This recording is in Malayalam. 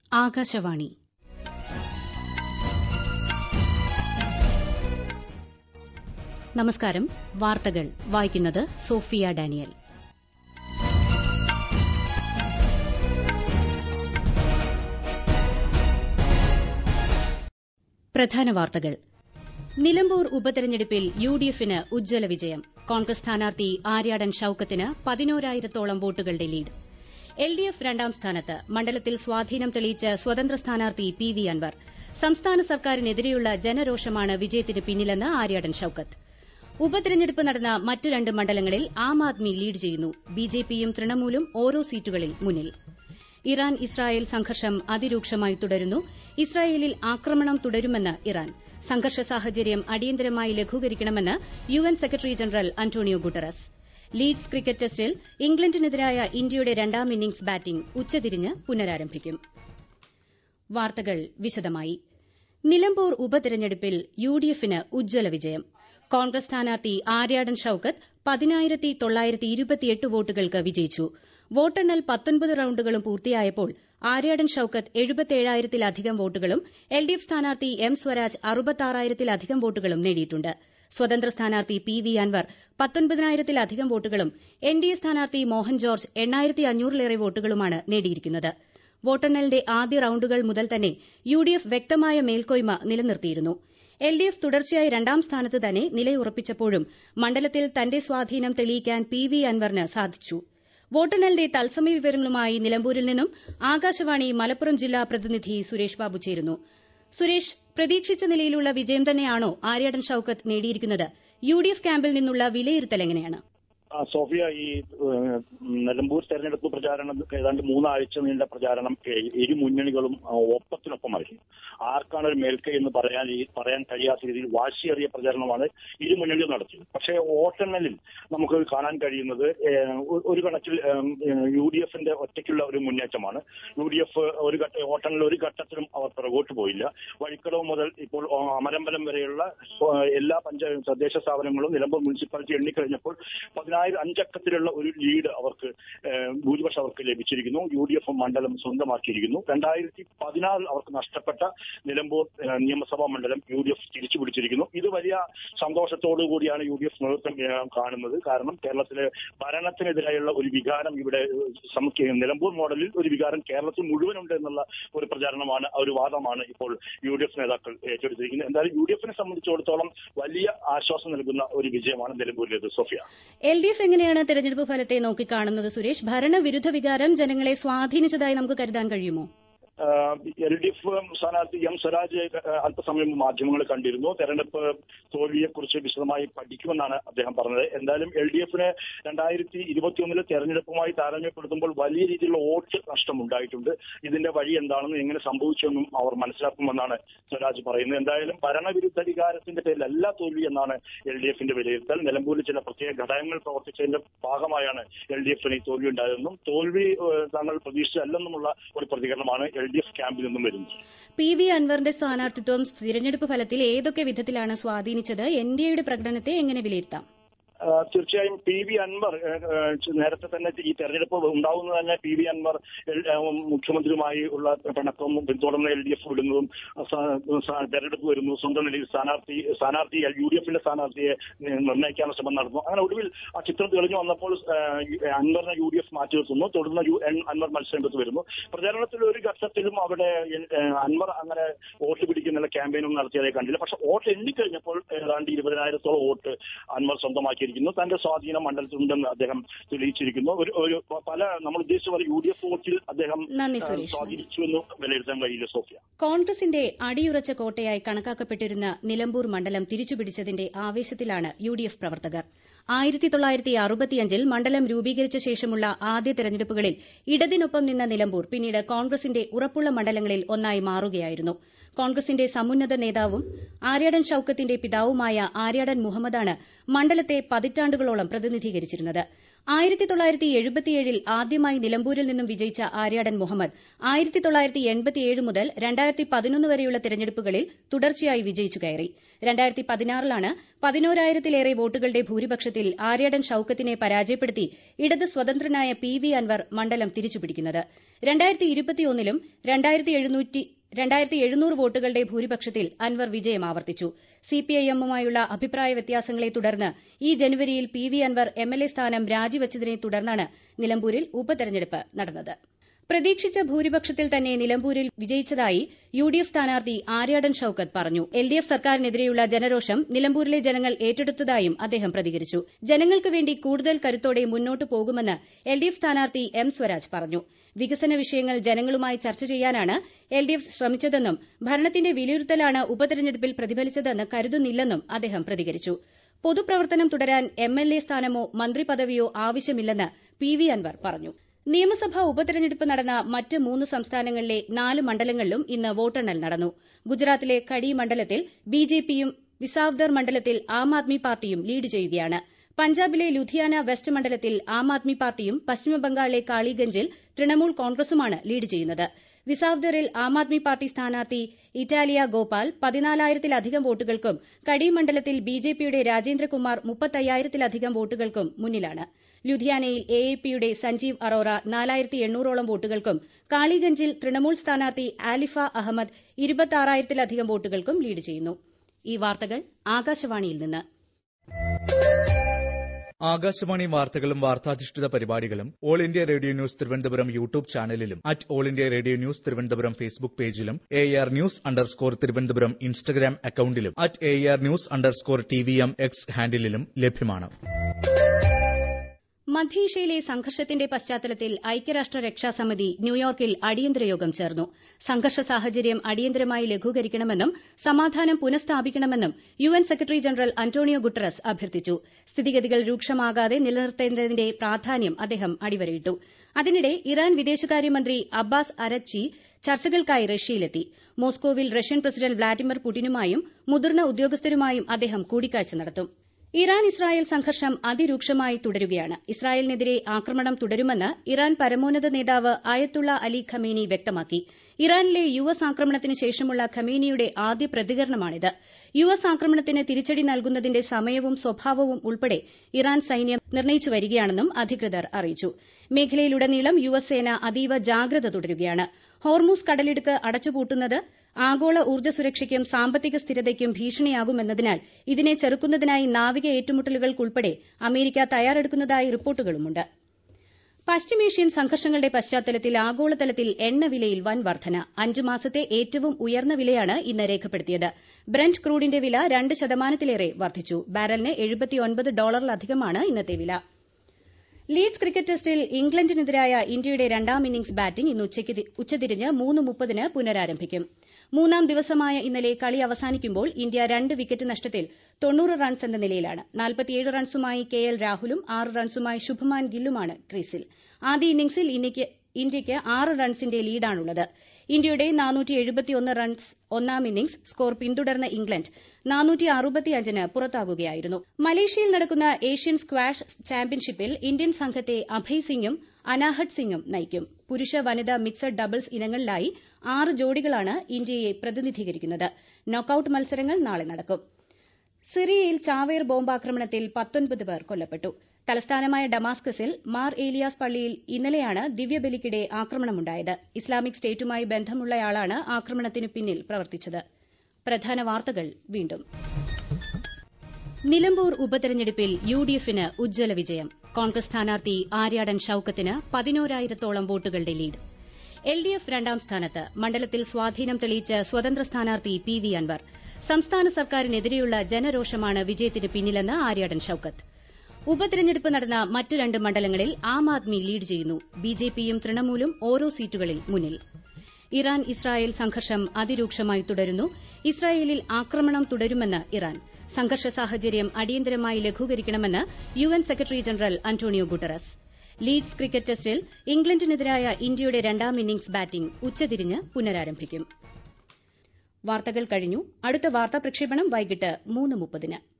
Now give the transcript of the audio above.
ആകാശവാണി നമസ്കാരം വാർത്തകൾ വായിക്കുന്നത് സോഫിയ ഡാനിയൽ പ്രധാന വാർത്തകൾ നിലമ്പൂർ ഉപതെരഞ്ഞെടുപ്പിൽ യു ഡി എഫിന് ഉജ്ജ്വല വിജയം കോൺഗ്രസ് സ്ഥാനാർത്ഥി ആര്യാടൻ ഷൌക്കത്തിന് പതിനോരായിരത്തോളം വോട്ടുകളുടെ ലീഡ് എൽ ഡി എഫ് രണ്ടാം സ്ഥാനത്ത് മണ്ഡലത്തിൽ സ്വാധീനം തെളിയിച്ച സ്വതന്ത്ര സ്ഥാനാർത്ഥി പി വി അൻവർ സംസ്ഥാന സർക്കാരിനെതിരെയുള്ള ജനരോഷമാണ് വിജയത്തിന് പിന്നിലെന്ന് ആര്യാടൻ ഷൌക്കത്ത് ഉപതെരഞ്ഞെടുപ്പ് നടന്ന മറ്റ് രണ്ട് മണ്ഡലങ്ങളിൽ ആം ആദ്മി ലീഡ് ചെയ്യുന്നു ബിജെപിയും തൃണമൂലും ഓരോ സീറ്റുകളിൽ മുന്നിൽ ഇറാൻ ഇസ്രായേൽ സംഘർഷം അതിരൂക്ഷമായി തുടരുന്നു ഇസ്രായേലിൽ ആക്രമണം തുടരുമെന്ന് ഇറാൻ സംഘർഷ സാഹചര്യം അടിയന്തരമായി ലഘൂകരിക്കണമെന്ന് U N secretary general Antonio Guterres Leeds cricket ടെസ്റ്റിൽ ഇംഗ്ലണ്ടിനെതിരായ ഇന്ത്യയുടെ രണ്ടാം ഇന്നിംഗ്സ് ബാറ്റിംഗ് ഉച്ചതിരിഞ്ഞ് പുനരാരംഭിക്കും വാർത്തകൾ വിശദമായി നിലമ്പൂർ ഉപതെരഞ്ഞെടുപ്പിൽ യു ഡി എഫിന് ഉജ്ജ്വല വിജയം കോൺഗ്രസ് സ്ഥാനാർത്ഥി ആര്യാടൻ ഷൌക്കത്ത് പതിനായിരത്തി തൊള്ളായിരത്തി ഇരുപത്തിയെട്ട് വോട്ടുകൾക്ക് വിജയിച്ചു വോട്ടെണ്ണൽ പത്തൊൻപത് റൌണ്ടുകളും പൂർത്തിയായപ്പോൾ ആര്യാടൻ ഷൌക്കത്ത് എഴുപത്തേഴായിരത്തിലധികം വോട്ടുകളും എൽ ഡി എഫ് സ്ഥാനാർത്ഥി എം സ്വരാജ് അറുപത്താറായിരത്തിലധികം വോട്ടുകളും നേടിയിട്ടുണ്ട് സ്വതന്ത്ര സ്ഥാനാർത്ഥി പി വി അൻവർ പത്തൊൻപതിനായിരത്തിലധികം വോട്ടുകളും എൻ ഡി എ സ്ഥാനാർത്ഥി മോഹൻ ജോർജ് എണ്ണായിരത്തി അഞ്ഞൂറിലേറെ വോട്ടുകളുമാണ് നേടിയിരിക്കുന്നത് വോട്ടെണ്ണലിന്റെ ആദ്യ റൌണ്ടുകൾ മുതൽ തന്നെ യു ഡി എഫ് വ്യക്തമായ മേൽക്കോയ്മ നിലനിർത്തിയിരുന്നു എൽ ഡി എഫ് തുടർച്ചയായി രണ്ടാം സ്ഥാനത്ത് തന്നെ നിലയുറപ്പിച്ചപ്പോഴും മണ്ഡലത്തിൽ തന്റെ സ്വാധീനം തെളിയിക്കാൻ പി വി അൻവറിന് സാധിച്ചു വോട്ടെണ്ണലിന്റെ തത്സമയ വിവരങ്ങളുമായി നിലമ്പൂരിൽ നിന്നും ആകാശവാണി മലപ്പുറം ജില്ലാ പ്രതിനിധി സുരേഷ് ബാബു ചേരുന്നു സുരേഷ് പ്രതീക്ഷിച്ച നിലയിലുള്ള വിജയം തന്നെയാണോ ആര്യാടൻ ഷൌക്കത്ത് നേടിയിരിക്കുന്നത് യു ഡി എഫ് ക്യാമ്പിൽ നിന്നുള്ള വിലയിരുത്തൽ എങ്ങനെയാണ് സോഫിയ ഈ നിലമ്പൂർ തെരഞ്ഞെടുപ്പ് പ്രചാരണം ഏതാണ്ട് മൂന്നാഴ്ച നീണ്ട പ്രചാരണം ഇരു മുന്നണികളും ഒപ്പത്തിനൊപ്പമായിരുന്നു ആർക്കാണ് ഒരു മേൽക്കൈ എന്ന് പറയാൻ പറയാൻ കഴിയാത്ത രീതിയിൽ വാശിയേറിയ പ്രചാരണമാണ് ഇരു മുന്നണികളും നടത്തിയത് പക്ഷേ വോട്ടെണ്ണലിൽ നമുക്ക് കാണാൻ കഴിയുന്നത് ഒരു കണക്കിൽ യു ഡി എഫിന്റെ ഒറ്റയ്ക്കുള്ള ഒരു മുന്നേറ്റമാണ് യു ഡി എഫ് ഒരു ഘട്ട വോട്ടെണ്ണൽ ഒരു ഘട്ടത്തിലും അവർ പിറകോട്ട് പോയില്ല വഴിക്കടവ് മുതൽ ഇപ്പോൾ അമരമ്പലം വരെയുള്ള എല്ലാ പഞ്ചായത്ത് തദ്ദേശ സ്ഥാപനങ്ങളും നിലമ്പൂർ മുനിസിപ്പാലിറ്റി എണ്ണിക്കഴിഞ്ഞപ്പോൾ പതിനായിരം അഞ്ചക്കത്തിലുള്ള ഒരു ലീഡ് അവർക്ക് ഭൂരിപക്ഷം അവർക്ക് ലഭിച്ചിരിക്കുന്നു യു ഡി എഫ് മണ്ഡലം സ്വന്തമാക്കിയിരിക്കുന്നു രണ്ടായിരത്തി പതിനാറിൽ അവർക്ക് നഷ്ടപ്പെട്ട നിലമ്പൂർ നിയമസഭാ മണ്ഡലം യു ഡി എഫ് തിരിച്ചു പിടിച്ചിരിക്കുന്നു ഇത് വലിയ സന്തോഷത്തോടു കൂടിയാണ് യു ഡി എഫ് നേതൃത്വം കാണുന്നത് കാരണം കേരളത്തിലെ ഭരണത്തിനെതിരായുള്ള ഒരു വികാരം ഇവിടെ നിലമ്പൂർ മോഡലിൽ ഒരു വികാരം കേരളത്തിൽ മുഴുവനുണ്ട് എന്നുള്ള ഒരു പ്രചാരണമാണ് ഒരു വാദമാണ് ഇപ്പോൾ യു ഡി എഫ് നേതാക്കൾ ഏറ്റെടുത്തിരിക്കുന്നത് എന്തായാലും യു ഡി എഫിനെ സംബന്ധിച്ചിടത്തോളം വലിയ ആശ്വാസം നൽകുന്ന ഒരു വിജയമാണ് നിലമ്പൂരിലേത് സോഫിയ എൽ ഡി എഫ് എങ്ങനെയാണ് തെരഞ്ഞെടുപ്പ് ഫലത്തെ നോക്കിക്കാണുന്നത് സുരേഷ് ഭരണവിരുദ്ധ വികാരം ജനങ്ങളെ സ്വാധീനിച്ചതായി നമുക്ക് കരുതാൻ കഴിയുമോ എൽ ഡി എഫ് സ്ഥാനാർത്ഥി എം സ്വരാജ് അല്പസമയം മാധ്യമങ്ങൾ കണ്ടിരുന്നു തെരഞ്ഞെടുപ്പ് തോൽവിയെക്കുറിച്ച് വിശദമായി പഠിക്കുമെന്നാണ് അദ്ദേഹം പറഞ്ഞത് എന്തായാലും എൽ ഡി എഫിന് രണ്ടായിരത്തി ഇരുപത്തിയൊന്നിലെ തെരഞ്ഞെടുപ്പുമായി താരതമ്യപ്പെടുത്തുമ്പോൾ വലിയ രീതിയിലുള്ള വോട്ട് നഷ്ടമുണ്ടായിട്ടുണ്ട് ഇതിന്റെ വഴി എന്താണെന്നും എങ്ങനെ സംഭവിച്ചെന്നും അവർ മനസ്സിലാക്കുമെന്നാണ് സ്വരാജ് പറയുന്നത് എന്തായാലും ഭരണവിരുദ്ധ വികാരത്തിന്റെ പേരിലല്ല തോൽവി എന്നാണ് എൽ ഡി എഫിന്റെ വിലയിരുത്തൽ നിലമ്പൂരിൽ ചില പ്രത്യേക ഘടകങ്ങൾ പ്രവർത്തിച്ചതിന്റെ ഭാഗമായാണ് എൽ ഡി എഫിന് ഈ തോൽവി ഉണ്ടായതെന്നും തോൽവി തങ്ങൾ പ്രതീക്ഷിച്ചല്ലെന്നുമുള്ള ഒരു പ്രതികരണമാണ് എൽ ഡി എഫ് ക്യാമ്പിൽ നിന്നും വരുന്നത് പി വി അൻവറിന്റെ സ്ഥാനാർത്ഥിത്വം തിരഞ്ഞെടുപ്പ് ഫലത്തിൽ ഏതൊക്കെ വിധത്തിലാണ് സ്വാധീനിച്ചത് എൻ ഡി എയുടെ പ്രകടനത്തെ എങ്ങനെ വിലയിരുത്താം തീർച്ചയായും പി വി അൻവർ നേരത്തെ തന്നെ ഈ തെരഞ്ഞെടുപ്പ് ഉണ്ടാവുന്നത് തന്നെ പി വി അൻവർ മുഖ്യമന്ത്രിയുമായി ഉള്ള പിണക്കവും പിന്തുടർന്ന് എൽ ഡി എഫ് വിടുന്നതും തെരഞ്ഞെടുപ്പ് വരുന്നു സ്വന്തം നിലയിൽ സ്ഥാനാർത്ഥി സ്ഥാനാർത്ഥി യു ഡി എഫിന്റെ സ്ഥാനാർത്ഥിയെ നിർണ്ണയിക്കാനുള്ള ശ്രമം നടന്നു അങ്ങനെ ഒടുവിൽ ആ ചിത്രം തെളിഞ്ഞു വന്നപ്പോൾ അൻവറിനെ യു ഡി എഫ് മാറ്റി നിർത്തുന്നു തുടർന്ന് യു എൻ അൻവർ മത്സരരംഗത്ത് വരുന്നു പ്രചാരണത്തിൽ ഒരു ഘട്ടത്തിലും അവിടെ അൻവർ അങ്ങനെ വോട്ട് പിടിക്കുന്ന ക്യാമ്പയിനൊന്നും നടത്തിയതായി കണ്ടില്ല പക്ഷെ വോട്ട് എണ്ണിക്കഴിഞ്ഞപ്പോൾ ഏതാണ്ട് ഇരുപതിനായിരത്തോളം വോട്ട് അൻവർ സ്വന്തമാക്കി ചെയ്തിരിക്കുന്നു തന്റെ സ്വാധീനം മണ്ഡലത്തിലുണ്ടെന്ന് അദ്ദേഹം തെളിയിച്ചിരിക്കുന്നു ഒരു ഒരു പല നമ്മൾ ഉദ്ദേശിച്ച പോലെ യു ഡി എഫ് വോട്ടിൽ അദ്ദേഹം സ്വാധീനിച്ചു എന്ന് വിലയിരുത്താൻ കഴിയില്ല സോഫിയ കോൺഗ്രസിന്റെ അടിയുറച്ച കോട്ടയായി കണക്കാക്കപ്പെട്ടിരുന്ന നിലമ്പൂർ മണ്ഡലം തിരിച്ചുപിടിച്ചതിന്റെ ആവേശത്തിലാണ് യു ഡി എഫ് പ്രവർത്തകർ ആയിരത്തി തൊള്ളായിരത്തി അറുപത്തിയഞ്ചിൽ മണ്ഡലം രൂപീകരിച്ച ശേഷമുള്ള ആദ്യ തെരഞ്ഞെടുപ്പുകളിൽ ഇടതിനൊപ്പം നിന്ന നിലമ്പൂർ പിന്നീട് കോൺഗ്രസിന്റെ ഉറപ്പുള്ള മണ്ഡലങ്ങളിൽ ഒന്നായി മാറുകയായിരുന്നു കോൺഗ്രസിന്റെ സമുന്നത നേതാവും ആര്യാടൻ ഷൌക്കത്തിന്റെ പിതാവുമായ ആര്യാടൻ മുഹമ്മദാണ് മണ്ഡലത്തെ പതിറ്റാണ്ടുകളോളം പ്രതിനിധീകരിച്ചിരുന്നത് ആയിരത്തി തൊള്ളായിരത്തി എഴുപത്തിയേഴിൽ ആദ്യമായി നിലമ്പൂരിൽ നിന്നും വിജയിച്ച ആര്യാടൻ മുഹമ്മദ് ആയിരത്തി തൊള്ളായിരത്തി എൺപത്തിയേഴ് മുതൽ രണ്ടായിരത്തി പതിനൊന്ന് വരെയുള്ള തെരഞ്ഞെടുപ്പുകളിൽ തുടർച്ചയായി വിജയിച്ചു കയറി രണ്ടായിരത്തി പതിനാറിലാണ് പതിനോരായിരത്തിലേറെ വോട്ടുകളുടെ ഭൂരിപക്ഷത്തിൽ ആര്യാടൻ ഷൌക്കത്തിനെ പരാജയപ്പെടുത്തി ഇടത് സ്വതന്ത്രനായ പി വി അൻവർ മണ്ഡലം തിരിച്ചുപിടിക്കുന്നത് രണ്ടായിരത്തി ഇരുപത്തിയൊന്നിലും രണ്ടായിരത്തി എഴുന്നൂറ്റി രണ്ടായിരത്തി എഴുന്നൂറ് വോട്ടുകളുടെ ഭൂരിപക്ഷത്തിൽ അൻവർ വിജയം ആവർത്തിച്ചു സിപിഐഎമ്മുമായുള്ള അഭിപ്രായ വ്യത്യാസങ്ങളെ തുടർന്ന് ഈ ജനുവരിയിൽ പി വി അൻവർ എംഎൽഎ സ്ഥാനം രാജിവച്ചതിനെ തുടർന്നാണ് നിലമ്പൂരിൽ ഉപതെരഞ്ഞെടുപ്പ് നടന്നത് പ്രതീക്ഷിച്ച ഭൂരിപക്ഷത്തിൽ തന്നെ നിലമ്പൂരിൽ വിജയിച്ചതായി യു ഡി എഫ് സ്ഥാനാർത്ഥി ആര്യാടൻ ഷൌക്കത്ത് പറഞ്ഞു എൽ ഡി എഫ് സർക്കാരിനെതിരെയുള്ള ജനരോഷം നിലമ്പൂരിലെ ജനങ്ങൾ ഏറ്റെടുത്തതായും അദ്ദേഹം പ്രതികരിച്ചു ജനങ്ങൾക്ക് വേണ്ടി കൂടുതൽ കരുത്തോടെ മുന്നോട്ടു പോകുമെന്ന് എൽ ഡി എഫ് സ്ഥാനാർത്ഥി എം സ്വരാജ് പറഞ്ഞു വികസന വിഷയങ്ങൾ ജനങ്ങളുമായി ചർച്ച ചെയ്യാനാണ് എൽ ഡി എഫ് ശ്രമിച്ചതെന്നും ഭരണത്തിന്റെ വിലയിരുത്തലാണ് ഉപതെരഞ്ഞെടുപ്പിൽ പ്രതിഫലിച്ചതെന്ന് കരുതുന്നില്ലെന്നും അദ്ദേഹം പ്രതികരിച്ചു പൊതുപ്രവർത്തനം തുടരാൻ എം എൽ എ സ്ഥാനമോ മന്ത്രിപദവിയോ ആവശ്യമില്ലെന്ന് പി വി അൻവർ പറഞ്ഞു നിയമസഭാ ഉപതെരഞ്ഞെടുപ്പ് നടന്ന മറ്റ് മൂന്ന് സംസ്ഥാനങ്ങളിലെ നാല് മണ്ഡലങ്ങളിലും ഇന്ന് വോട്ടെണ്ണൽ നടന്നു ഗുജറാത്തിലെ കടി മണ്ഡലത്തിൽ ബിജെപിയും വിസാവ്ദർ മണ്ഡലത്തിൽ ആം ആദ്മി പാർട്ടിയും ലീഡ് ചെയ്യുകയാണ് പഞ്ചാബിലെ ലുധിയാന വെസ്റ്റ് മണ്ഡലത്തിൽ ആം ആദ്മി പാർട്ടിയും പശ്ചിമബംഗാളിലെ കാളിഗഞ്ചിൽ തൃണമൂൽ കോൺഗ്രസുമാണ് ലീഡ് ചെയ്യുന്നത് വിസാവ്ദറിൽ ആം ആദ്മി പാർട്ടി സ്ഥാനാർത്ഥി ഇറ്റാലിയ ഗോപാൽ പതിനാലായിരത്തിലധികം വോട്ടുകൾക്കും കടി മണ്ഡലത്തിൽ ബിജെപിയുടെ രാജേന്ദ്രകുമാർ മുപ്പത്തയ്യായിരത്തിലധികം വോട്ടുകൾക്കും മുന്നിലാണ് ലുധിയാനയിൽ എ എ പിയുടെ സഞ്ജീവ് അറോറ നാലായിരത്തി എണ്ണൂറോളം വോട്ടുകൾക്കും കാളിഗഞ്ചിൽ തൃണമൂൽ സ്ഥാനാർത്ഥി ആലിഫ അഹമ്മദ് ഇരുപത്താറായിരത്തിലധികം വോട്ടുകൾക്കും ലീഡ് ചെയ്യുന്നു ഈ വാർത്തകൾ ആകാശവാണിയിൽ നിന്ന് ആകാശവാണി വാർത്തകളും വാർത്താധിഷ്ഠിത പരിപാടികളും all India radio news Thiruvananthapuram YouTube ചാനലിലും at all India radio news Thiruvananthapuram Facebook പേജിലും A R news underscore Thiruvananthapuram Instagram അക്കൌണ്ടിലും at A R news underscore T V M X ഹാൻഡിലും ലഭ്യമാണ് മധ്യേഷ്യയിലെ സംഘർഷത്തിന്റെ പശ്ചാത്തലത്തിൽ ഐക്യരാഷ്ട്ര രക്ഷാസമിതി ന്യൂയോർക്കിൽ അടിയന്തര യോഗം ചേർന്നു സംഘർഷ സാഹചര്യം അടിയന്തരമായി ലഘൂകരിക്കണമെന്നും സമാധാനം പുനഃസ്ഥാപിക്കണമെന്നും U N secretary general Antonio Guterres അഭ്യർത്ഥിച്ചു സ്ഥിതിഗതികൾ രൂക്ഷമാകാതെ നിലനിർത്തേണ്ടതിന്റെ പ്രാധാന്യം അദ്ദേഹം അടിവരയിട്ടു അതിനിടെ ഇറാൻ വിദേശകാര്യമന്ത്രി അബ്ബാസ് അരഗ്ചി ചർച്ചകൾക്കായി റഷ്യയിലെത്തി മോസ്കോവിൽ റഷ്യൻ പ്രസിഡന്റ് വ്ളാഡിമിർ പുടിനുമായും മുതിർന്ന ഉദ്യോഗസ്ഥരുമായും അദ്ദേഹം കൂടിക്കാഴ്ച നടത്തും ഇറാൻ ഇസ്രായേൽ സംഘർഷം അതിരൂക്ഷമായി തുടരുകയാണ് ഇസ്രായേലിനെതിരെ ആക്രമണം തുടരുമെന്ന് ഇറാൻ പരമോന്നത നേതാവ് അയത്തുള്ള അലി ഖമേനി വ്യക്തമാക്കി ഇറാനിലെ യു എസ് ആക്രമണത്തിന് ശേഷമുള്ള ഖമേനിയുടെ ആദ്യ പ്രതികരണമാണിത് യു എസ് ആക്രമണത്തിന് തിരിച്ചടി നൽകുന്നതിന്റെ സമയവും സ്വഭാവവും ഉൾപ്പെടെ ഇറാൻ സൈന്യം നിർണ്ണയിച്ചു വരികയാണെന്നും അധികൃതർ അറിയിച്ചു മേഖലയിലുടനീളം യു എസ് സേന അതീവ ജാഗ്രത തുടരുകയാണ് ഹോർമൂസ് കടലിടുക്ക് അടച്ചുപൂട്ടുന്നത് ആഗോള ഊർജ്ജ സുരക്ഷയ്ക്കും സാമ്പത്തിക സ്ഥിരതയ്ക്കും ഭീഷണിയാകുമെന്നതിനാൽ ഇതിനെ ചെറുക്കുന്നതിനായി നാവിക ഏറ്റുമുട്ടലുകൾക്കുൾപ്പെടെ അമേരിക്ക തയ്യാറെടുക്കുന്നതായി റിപ്പോർട്ടുകളുമുണ്ട് പശ്ചിമേഷ്യൻ സംഘർഷങ്ങളുടെ പശ്ചാത്തലത്തിൽ ആഗോളതലത്തിൽ എണ്ണവിലയിൽ വൻ വർധന അഞ്ച് മാസത്തെ ഏറ്റവും ഉയർന്ന വിലയാണ് ഇന്ന് രേഖപ്പെടുത്തിയത് ബ്രന്റ് ക്രൂഡിന്റെ വില രണ്ട് ശതമാനത്തിലേറെ വർദ്ധിച്ചു ബാരലിന് എഴുപത്തിയൊൻപത് ഡോളറിലധികമാണ് ഇന്നത്തെ വില ലീഡ്സ് ക്രിക്കറ്റ് ടെസ്റ്റിൽ ഇംഗ്ലണ്ടിനെതിരായ ഇന്ത്യയുടെ രണ്ടാം ഇന്നിംഗ്സ് ബാറ്റിംഗ് ഇന്ന് ഉച്ചതിരിഞ്ഞ് മൂന്ന് മുപ്പതിന് പുനരാരംഭിക്കും മൂന്നാം ദിവസമായ ഇന്നലെ കളി അവസാനിക്കുമ്പോൾ ഇന്ത്യ രണ്ട് വിക്കറ്റ് നഷ്ടത്തിൽ തൊണ്ണൂറ് റൺസ് എന്ന നിലയിലാണ് നാൽപ്പത്തിയേഴ് റൺസുമായി കെ എൽ രാഹുലും ആറ് റൺസുമായി ശുഭ്മാൻ ഗില്ലുമാണ് ക്രീസിൽ ആദ്യ ഇന്നിംഗ്സിൽ ഇന്ത്യയ്ക്ക് ആറ് റൺസിന്റെ ലീഡാണുള്ളത് ഇന്ത്യയുടെ റൺസ് ഒന്നാം ഇന്നിംഗ്സ് സ്കോർ പിന്തുടർന്ന ഇംഗ്ലണ്ട് ന് പുറത്താകുകയായിരുന്നു മലേഷ്യയിൽ നടക്കുന്ന ഏഷ്യൻ സ്ക്വാഷ് ചാമ്പ്യൻഷിപ്പിൽ ഇന്ത്യൻ സംഘത്തെ അഭയ് സിംഗും അനാഹട്ട് സിംഗും നയിക്കും പുരുഷ വനിത മിക്സഡ് ഡബിൾസ് ഇനങ്ങളിലായി ആറ് ജോഡികളാണ് ഇന്ത്യയെ പ്രതിനിധീകരിക്കുന്നത് നോക്കൌട്ട് മത്സരങ്ങൾ നാളെ നടക്കും സിറിയയിൽ ചാവേർ ബോംബാക്രമണത്തിൽ പത്തൊൻപത് പേർ കൊല്ലപ്പെട്ടു തലസ്ഥാനമായ ഡമാസ്കസിൽ മാർ ഏലിയാസ് പള്ളിയിൽ ഇന്നലെയാണ് ദിവ്യബലിക്കിടെ ആക്രമണമുണ്ടായത് ഇസ്ലാമിക് സ്റ്റേറ്റുമായി ബന്ധമുള്ളയാളാണ് ആക്രമണത്തിന് പിന്നിൽ പ്രവർത്തിച്ചത് പ്രധാന വാർത്തകൾ വീണ്ടും നിലമ്പൂർ ഉപതെരഞ്ഞെടുപ്പിൽ യു ഡി എഫിന് ഉജ്ജ്വല വിജയം കോൺഗ്രസ് സ്ഥാനാർത്ഥി ആര്യാടൻ ഷൌക്കത്തിന് പതിനോരായിരത്തോളം വോട്ടുകളുടെ ലീഡ് എൽ ഡി എഫ് രണ്ടാം സ്ഥാനത്ത് മണ്ഡലത്തിൽ സ്വാധീനം തെളിയിച്ച സ്വതന്ത്ര സ്ഥാനാർത്ഥി പി വി അൻവർ സംസ്ഥാന സർക്കാരിനെതിരെയുള്ള ജനരോഷമാണ് വിജയത്തിന് പിന്നിലെന്ന് ആര്യാടൻ ഷൌക്കത്ത് ഉപതെരഞ്ഞെടുപ്പ് നടന്ന മറ്റ് രണ്ട് മണ്ഡലങ്ങളിൽ ആം ആദ്മി ലീഡ് ചെയ്യുന്നു ബിജെപിയും തൃണമൂലും ഓരോ സീറ്റുകളിൽ മുന്നിൽ ഇറാൻ ഇസ്രായേൽ സംഘർഷം അതിരൂക്ഷമായി തുടരുന്നു ഇസ്രായേലിൽ ആക്രമണം തുടരുമെന്ന് ഇറാൻ സംഘർഷ സാഹചര്യം അടിയന്തരമായി ലഘൂകരിക്കണമെന്ന് U N secretary general Antonio Guterres Leeds cricket ടെസ്റ്റിൽ ഇംഗ്ലണ്ടിനെതിരായ ഇന്ത്യയുടെ രണ്ടാം ഇന്നിംഗ്സ് ബാറ്റിംഗ് ഉച്ചതിരിഞ്ഞ് പുനരാരംഭിക്കും വാർത്തകൾ കഴിഞ്ഞു അടുത്ത വാർത്താ പ്രക്ഷേപണം വൈകിട്ട് മൂന്ന് മുപ്പതിന്